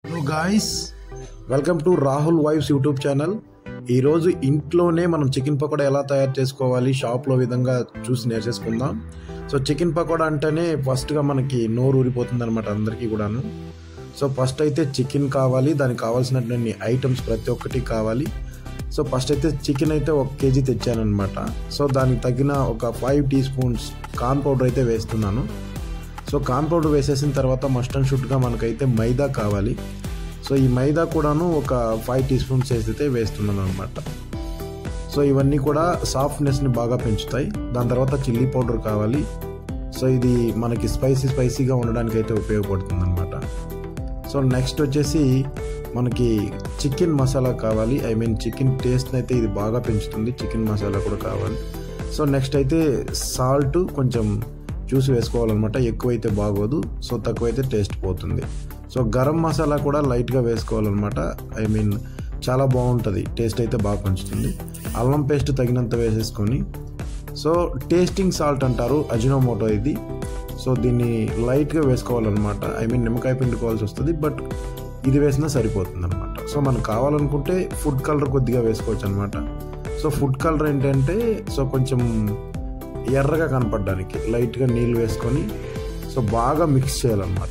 hello guys welcome to Rahul vibes YouTube channel ఈరోజు ఇంట్లోనే మనం చికెన్ పకోడా ఎలా తయారు చేసుకోవాలి షాప్లో విధంగా చూసి నేర్చేసుకుందాం సో చికెన్ పకోడా అంటేనే ఫస్ట్గా మనకి నోరు ఊరిపోతుంది అనమాట అందరికీ కూడాను సో ఫస్ట్ అయితే చికెన్ కావాలి దానికి కావాల్సినటువంటి ఐటమ్స్ ప్రతి ఒక్కటి కావాలి సో ఫస్ట్ అయితే చికెన్ అయితే ఒక కేజీ తెచ్చానమాట సో దానికి తగిన ఒక five teaspoons corn powder అయితే వేస్తున్నాను సో కార్న్ పౌడర్ వేసేసిన తర్వాత మస్ట్ అండ్ షుడ్గా మనకైతే మైదా కావాలి సో ఈ మైదా కూడాను ఒక ఫైవ్ టీ స్పూన్స్ వేసితే వేస్తున్నాను అనమాట సో ఇవన్నీ కూడా సాఫ్ట్నెస్ని బాగా పెంచుతాయి దాని తర్వాత చిల్లీ పౌడర్ కావాలి సో ఇది మనకి స్పైసీ స్పైసీగా ఉండడానికి అయితే ఉపయోగపడుతుంది అనమాట సో నెక్స్ట్ వచ్చేసి మనకి చికెన్ మసాలా కావాలి ఐ మీన్ చికెన్ టేస్ట్ అయితే ఇది బాగా పెంచుతుంది చికెన్ మసాలా కూడా కావాలి సో నెక్స్ట్ అయితే సాల్ట్ కొంచెం చూసి వేసుకోవాలన్నమాట ఎక్కువైతే బాగోదు సో తక్కువైతే టేస్ట్ పోతుంది సో గరం మసాలా కూడా లైట్గా వేసుకోవాలన్నమాట ఐ మీన్ చాలా బాగుంటుంది టేస్ట్ అయితే బాగా పెంచుతుంది అల్లం పేస్ట్ తగినంత వేసేసుకొని సో టేస్టింగ్ సాల్ట్ అంటారు అజినోమోటో ఇది సో దీన్ని లైట్గా వేసుకోవాలన్నమాట ఐ మీన్ నిమ్మకాయ పిండుకోవాల్సి వస్తుంది బట్ ఇది వేసినా సరిపోతుంది అనమాట సో మనకు కావాలనుకుంటే ఫుడ్ కలర్ కొద్దిగా వేసుకోవచ్చు అనమాట సో ఫుడ్ కలర్ ఏంటంటే సో కొంచెం ఎర్రగా కనపడడానికి లైట్గా నీళ్ళు వేసుకొని సో బాగా మిక్స్ చేయాలన్నమాట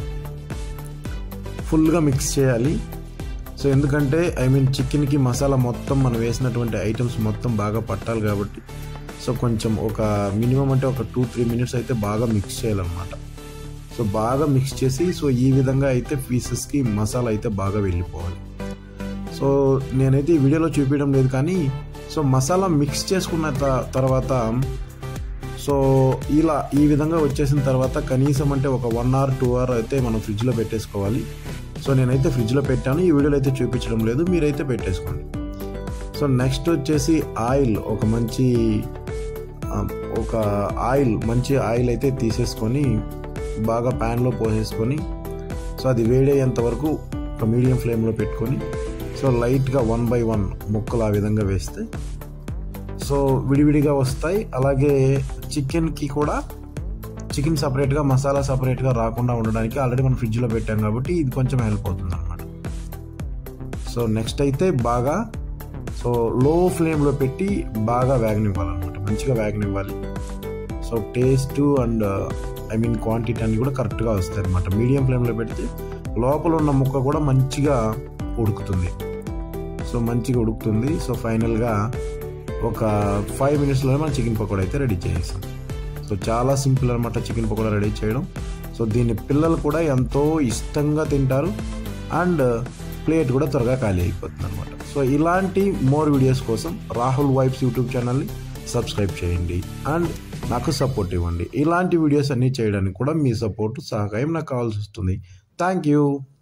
ఫుల్గా మిక్స్ చేయాలి సో ఎందుకంటే ఐ మీన్ చికెన్కి మసాలా మొత్తం మనం వేసినటువంటి ఐటమ్స్ మొత్తం బాగా పట్టాలి కాబట్టి సో కొంచెం ఒక మినిమం అంటే ఒక టూ త్రీ మినిట్స్ అయితే బాగా మిక్స్ చేయాలన్నమాట సో బాగా మిక్స్ చేసి సో ఈ విధంగా అయితే పీసెస్కి మసాలా అయితే బాగా వెళ్ళిపోవాలి సో నేనైతే ఈ వీడియోలో చూపించడం లేదు కానీ సో మసాలా మిక్స్ చేసుకున్న తర్వాత సో ఇలా ఈ విధంగా వచ్చేసిన తర్వాత కనీసం అంటే ఒక వన్ అవర్ టూ అవర్ అయితే మనం ఫ్రిడ్జ్లో పెట్టేసుకోవాలి సో నేనైతే ఫ్రిడ్జ్లో పెట్టాను ఈ వీడియోలో అయితే చూపించడం లేదు మీరైతే పెట్టేసుకోండి సో నెక్స్ట్ వచ్చేసి ఆయిల్ ఒక మంచి ఒక ఆయిల్ మంచి ఆయిల్ అయితే తీసేసుకొని బాగా ప్యాన్లో పోసేసుకొని సో అది వేడయ్యేంత వరకు ఒక మీడియం ఫ్లేమ్లో పెట్టుకొని సో లైట్గా వన్ బై వన్ ముక్కలు ఆ విధంగా వేస్తే సో విడివిడిగా వస్తాయి అలాగే చికెన్కి కూడా చికెన్ సపరేట్గా మసాలా సపరేట్గా రాకుండా ఉండడానికి ఆల్రెడీ మనం ఫ్రిడ్జ్లో పెట్టాం కాబట్టి ఇది కొంచెం హెల్ప్ అవుతుంది అనమాట సో నెక్స్ట్ అయితే బాగా సో లో ఫ్లేమ్లో పెట్టి బాగా వేగనివ్వాలన్నమాట మంచిగా వేగనివ్వాలి so taste and I mean quantity అన్ని కూడా కరెక్ట్గా వస్తాయి అనమాట మీడియం ఫ్లేమ్లో పెడితే లోపల ఉన్న ముక్క కూడా మంచిగా ఉడుకుతుంది సో మంచిగా ఉడుకుతుంది సో ఫైనల్గా ఒక ఫైవ్ మినిట్స్లోనే మనం చికెన్ పకోడా అయితే రెడీ చేసేసాం సో చాలా సింపుల్ అనమాట చికెన్ పకోడా రెడీ చేయడం సో దీన్ని పిల్లలు కూడా ఎంతో ఇష్టంగా తింటారు అండ్ ప్లేట్ కూడా త్వరగా ఖాళీ అయిపోతుంది అనమాట సో ఇలాంటి మోర్ వీడియోస్ కోసం రాహుల్ వైబ్స్ యూట్యూబ్ ఛానల్ని సబ్స్క్రైబ్ చేయండి అండ్ నాకు సపోర్ట్ ఇవ్వండి ఇలాంటి వీడియోస్ అన్నీ చేయడానికి కూడా మీ సపోర్ట్ సహకారం నాకు కావాల్సి వస్తుంది థ్యాంక్ యూ